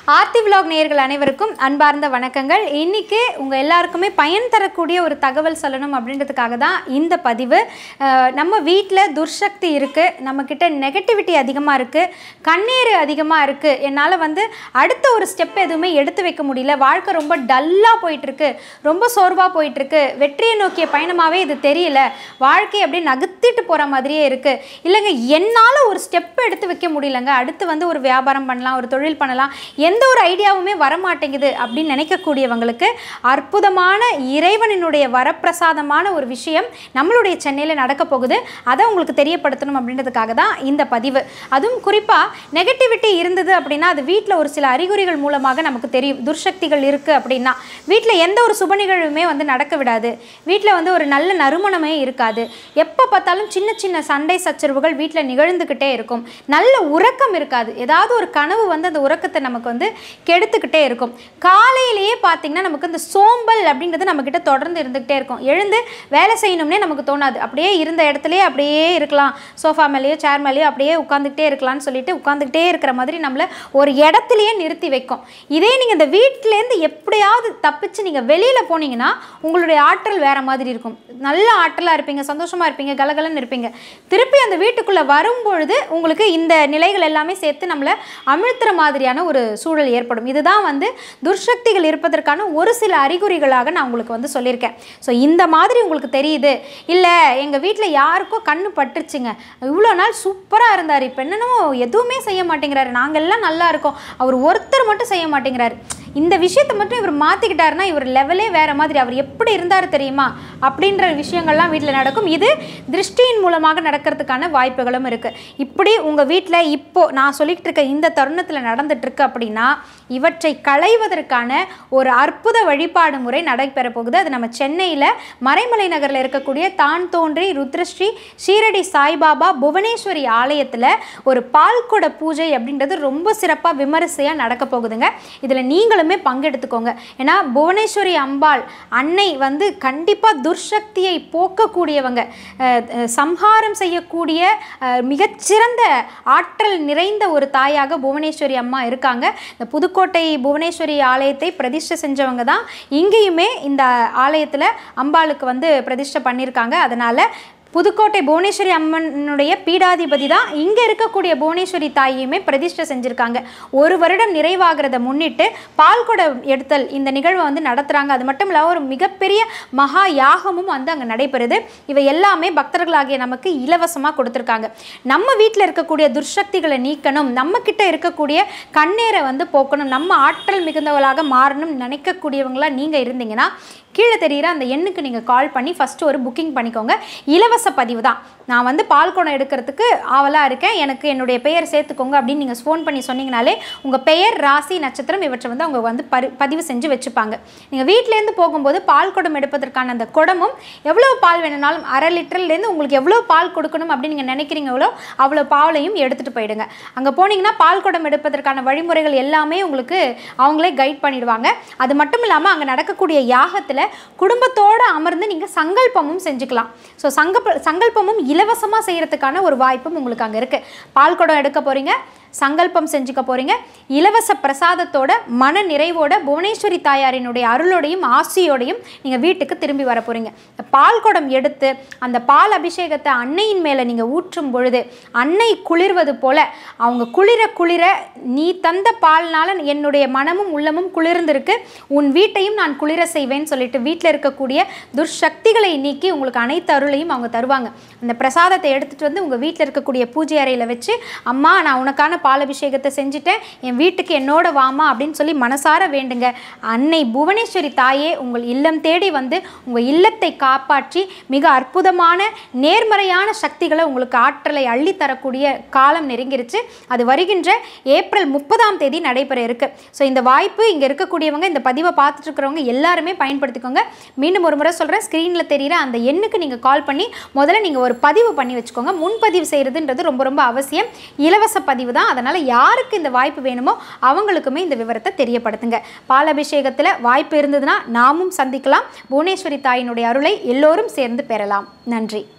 Aarthi vlog நேயர்கள் அனைவருக்கும் அன்பார்ந்த வணக்கங்கள் இன்னைக்கு உங்கள் எல்லாருக்குமே பயன் தரக்கூடிய ஒரு தகவல் சொல்லணும் அப்படின்றதுக்காக தான் இந்த பதிவு அஹ், நம்ம வீட்டில் துர்சக்தி இருக்குது நம்மக்கிட்ட நெகட்டிவிட்டி அதிகமாக இருக்குது கண்ணீர் அதிகமாக இருக்குது என்னால் வந்து அடுத்த ஒரு ஸ்டெப் எதுவுமே எடுத்து வைக்க முடியல வாழ்க்கை ரொம்ப டல்லாக போயிட்டுருக்கு ரொம்ப சோர்வாக போயிட்டுருக்கு வெற்றியை நோக்கிய பயணமாகவே இது தெரியல வாழ்க்கை அப்படியே நகர்த்திட்டு போகிற மாதிரியே இருக்குது இல்லைங்க என்னால் ஒரு ஸ்டெப் எடுத்து வைக்க முடியலங்க அடுத்து வந்து ஒரு வியாபாரம் பண்ணலாம் ஒரு தொழில் பண்ணலாம் எந்த ஒரு ஐடியாவுமே வரமாட்டேங்குது அப்படின்னு நினைக்கக்கூடியவங்களுக்கு அற்புதமான இறைவனினுடைய வரப்பிரசாதமான ஒரு விஷயம் நம்மளுடைய சென்னையில் நடக்க போகுது அதை உங்களுக்கு தெரியப்படுத்தணும் அப்படின்றதுக்காக தான் இந்த பதிவு அதுவும் குறிப்பாக நெகட்டிவிட்டி இருந்தது அப்படின்னா அது வீட்டில் ஒரு சில அறிகுறிகள் மூலமாக நமக்கு தெரியும் துர்சக்திகள் இருக்குது அப்படின்னா வீட்டில் எந்த ஒரு சுப நிகழ்வுமே வந்து நடக்க விடாது வீட்டில் வந்து ஒரு நல்ல நறுமணமே இருக்காது எப்போ பார்த்தாலும் சின்ன சின்ன சண்டை சச்சரவுகள் வீட்டில் நிகழ்ந்துக்கிட்டே இருக்கும் நல்ல உறக்கம் இருக்காது ஏதாவது ஒரு கனவு வந்து அந்த உறக்கத்தை நமக்கு வந்து கெடுத்துக்கிட்டே இருக்கும் காலையிலேயே பார்த்தீங்கன்னா நமக்கு இந்த சோம்பல் அப்படின்றது நம்மக்கிட்ட தொடர்ந்து இருந்துக்கிட்டே இருக்கும் எழுந்து வேலை செய்யணும்னே நமக்கு தோணாது அப்படியே இருந்த இடத்துலயே அப்படியே இருக்கலாம் சோஃபா மேலேயோ சேர் மேலேயோ அப்படியே உட்காந்துக்கிட்டே இருக்கலாம்னு சொல்லிட்டு உட்காந்துக்கிட்டே இருக்கிற மாதிரி நம்மளை ஒரு இடத்துலையே நிறுத்தி வைக்கும் இதே நீங்கள் இந்த வீட்டிலேருந்து எப்படியாவது தப்பிச்சு நீங்கள் வெளியில் போனீங்கன்னா உங்களுடைய ஆற்றல் வேற மாதிரி இருக்கும் நல்ல ஆற்றலாக இருப்பீங்க சந்தோஷமாக இருப்பீங்க கலகலன்னு இருப்பீங்க திருப்பி அந்த வீட்டுக்குள்ளே வரும்பொழுது உங்களுக்கு இந்த நிலைகள் எல்லாமே சேர்த்து நம்மளை அமிழ்த்துற மாதிரியான ஒரு சூழல் ஏற்படும் இதுதான் வந்து துர்சக்திகள் இருப்பதற்கான ஒரு சில அறிகுறிகளாக நான் உங்களுக்கு வந்து சொல்லியிருக்கேன் ஸோ இந்த மாதிரி உங்களுக்கு தெரியுது இல்லை எங்கள் வீட்டில் யாருக்கோ கண்ணு பட்டுருச்சுங்க இவ்வளோ நாள் சூப்பராக இருந்தார் இப்போ என்னென்னோ எதுவுமே செய்ய மாட்டேங்கிறாரு நாங்கள் எல்லாம் நல்லா இருக்கோம் அவர் ஒருத்தர் மட்டும் செய்ய மாட்டேங்கிறாரு இந்த விஷயத்தை மட்டும் இவர் மாற்றிக்கிட்டாருன்னா இவர் லெவலே வேறு மாதிரி அவர் எப்படி இருந்தார் தெரியுமா அப்படின்ற விஷயங்கள்லாம் வீட்டில் நடக்கும் இது திருஷ்டியின் மூலமாக நடக்கிறதுக்கான வாய்ப்புகளும் இருக்குது இப்படி உங்கள் வீட்டில் இப்போது நான் சொல்லிக்கிட்டு இருக்க இந்த தருணத்தில் நடந்துட்டு இருக்கு அப்படின்னா இவற்றை களைவதற்கான ஒரு அற்புத வழிபாடு முறை நடைபெற போகுது அது நம்ம சென்னையில் மறைமலை நகரில் இருக்கக்கூடிய தான் தோன்றி ருத்ரஸ்ரீ ஷீரடி சாய்பாபா புவனேஸ்வரி ஆலயத்தில் ஒரு பால்குட பூஜை அப்படின்றது ரொம்ப சிறப்பாக விமரிசையாக நடக்க போகுதுங்க இதில் நீங்களுமே பங்கெடுத்துக்கோங்க ஏன்னா புவனேஸ்வரி அம்பாள் அன்னை வந்து கண்டிப்பாக துர்சக்தியை போக்கக்கூடியவங்க அஹ், அஹ், சம்ஹாரம் செய்யக்கூடிய அஹ், மிகச்சிறந்த ஆற்றல் நிறைந்த ஒரு தாயாக புவனேஸ்வரி அம்மா இருக்காங்க இந்த புதுக்கோட்டை புவனேஸ்வரி ஆலயத்தை பிரதிஷ்டை செஞ்சவங்க தான் இங்கேயுமே இந்த ஆலயத்தில் அம்பாளுக்கு வந்து பிரதிஷ்டை பண்ணியிருக்காங்க அதனால் புதுக்கோட்டை புவனேஸ்வரி அம்மனுடைய பீடாதிபதி தான் இங்கே இருக்கக்கூடிய புவனேஸ்வரி தாயையுமே பிரதிஷ்டை செஞ்சுருக்காங்க ஒரு வருடம் நிறைவாகிறத முன்னிட்டு பால்குடம் எடுத்தல் இந்த நிகழ்வை வந்து நடத்துகிறாங்க அது மட்டும் இல்லாமல் ஒரு மிகப்பெரிய மகா யாகமும் வந்து அங்கே நடைபெறுது இவை எல்லாமே பக்தர்களாகிய நமக்கு இலவசமாக கொடுத்துருக்காங்க நம்ம வீட்டில் இருக்கக்கூடிய துர்சக்திகளை நீக்கணும் நம்ம கிட்ட இருக்கக்கூடிய கண்ணீரை வந்து போக்கணும் நம்ம ஆற்றல் மிகுந்தவளாக மாறணும் நினைக்கக்கூடியவங்களா நீங்கள் இருந்தீங்கன்னா கீழே தெரிகிற அந்த எண்ணுக்கு நீங்கள் கால் பண்ணி ஃபஸ்ட்டு ஒரு புக்கிங் பண்ணிக்கோங்க இலவச பதிவு தான் நான் வந்து பால் குடம் எடுக்கிறதுக்கு ஆவலாக இருக்கேன் எனக்கு என்னுடைய பெயர் சேர்த்துக்கோங்க அப்படின்னு நீங்கள் ஃபோன் பண்ணி சொன்னீங்கனாலே உங்கள் பெயர் ராசி நட்சத்திரம் இவற்றை வந்து அவங்க வந்து பரி பதிவு செஞ்சு வச்சுப்பாங்க நீங்கள் வீட்டிலேருந்து போகும்போது பால் குடம் எடுப்பதற்கான அந்த குடமும் எவ்வளோ பால் வேணும்னாலும் அரை லிட்டர்லேருந்து உங்களுக்கு எவ்வளோ பால் கொடுக்கணும் அப்படின்னு நீங்கள் நினைக்கிறீங்களோ அவ்வளோ பாலையும் எடுத்துகிட்டு போயிடுங்க அங்கே போனீங்கன்னா பால் குடம் எடுப்பதற்கான வழிமுறைகள் எல்லாமே உங்களுக்கு அவங்களே கைட் பண்ணிடுவாங்க அது மட்டும் இல்லாமல் அங்கே நடக்கக்கூடிய யாகத்தில் குடும்பத்தோடு அமர்ந்து நீங்கள் சங்கல்பமும் செஞ்சுக்கலாம் ஸோ சங்கப்ப சங்கல்பமும் இலவசமாக செய்கிறதுக்கான ஒரு வாய்ப்பும் உங்களுக்கு அங்கே இருக்குது பால் குடம் எடுக்க போகிறீங்க சங்கல்பம் செஞ்சுக்க போகிறீங்க இலவச பிரசாதத்தோட மன நிறைவோட புவனேஸ்வரி தாயாரினுடைய அருளோடையும் ஆசியோடையும் நீங்கள் வீட்டுக்கு திரும்பி வர போகிறீங்க இந்த பால் குடம் எடுத்து அந்த பால் அபிஷேகத்தை அன்னையின் மேலே நீங்கள் ஊற்றும் பொழுது அன்னை குளிர்வது போல அவங்க குளிர குளிர நீ தந்த பால்னால என்னுடைய மனமும் உள்ளமும் குளிர்ந்திருக்கு உன் வீட்டையும் நான் குளிர செய்வேன்னு சொல்லிட்டு வீட்டில் இருக்கக்கூடிய துர்சக்திகளை நீக்கி உங்களுக்கு அனைத்து அருளையும் அவங்க தருவாங்க அந்த பிரசாதத்தை எடுத்துகிட்டு வந்து உங்கள் வீட்டில் இருக்கக்கூடிய பூஜை அறையில் வச்சு அம்மா நான் உனக்கான பால் அபிஷேகத்தை செஞ்சுட்டேன் என் வீட்டுக்கு என்னோட வாமா அப்படின்னு சொல்லி மனசார வேண்டுங்க அன்னை புவனேஸ்வரி தாயே உங்கள் இல்லம் தேடி வந்து உங்கள் இல்லத்தை காப்பாற்றி மிக அற்புதமான நேர்மறையான சக்திகளை உங்களுக்கு ஆற்றலை அள்ளி தரக்கூடிய காலம் நெருங்கிருச்சு அது வருகின்ற ஏப்ரல் முப்பதாம் தேதி நடைபெற இருக்கு ஸோ இந்த வாய்ப்பு இங்கே இருக்கக்கூடியவங்க இந்த பதிவை பார்த்துட்டு இருக்கிறவங்க எல்லாருமே பயன்படுத்திக்கோங்க மீண்டும் ஒரு முறை சொல்கிறேன் ஸ்க்ரீனில் தெரிகிற அந்த எண்ணுக்கு நீங்கள் கால் பண்ணி முதல்ல நீங்கள் ஒரு பதிவு பண்ணி வச்சுக்கோங்க முன்பதிவு செய்கிறதுன்றது ரொம்ப ரொம்ப அவசியம் இலவச பதிவு தான் அதனால் யாருக்கு இந்த வாய்ப்பு வேணுமோ அவங்களுக்குமே இந்த விவரத்தை தெரியப்படுத்துங்க பாலாபிஷேகத்தில் வாய்ப்பு இருந்ததுன்னா நாமும் சந்திக்கலாம் புவனேஸ்வரி தாயினுடைய அருளை எல்லோரும் சேர்ந்து பெறலாம் நன்றி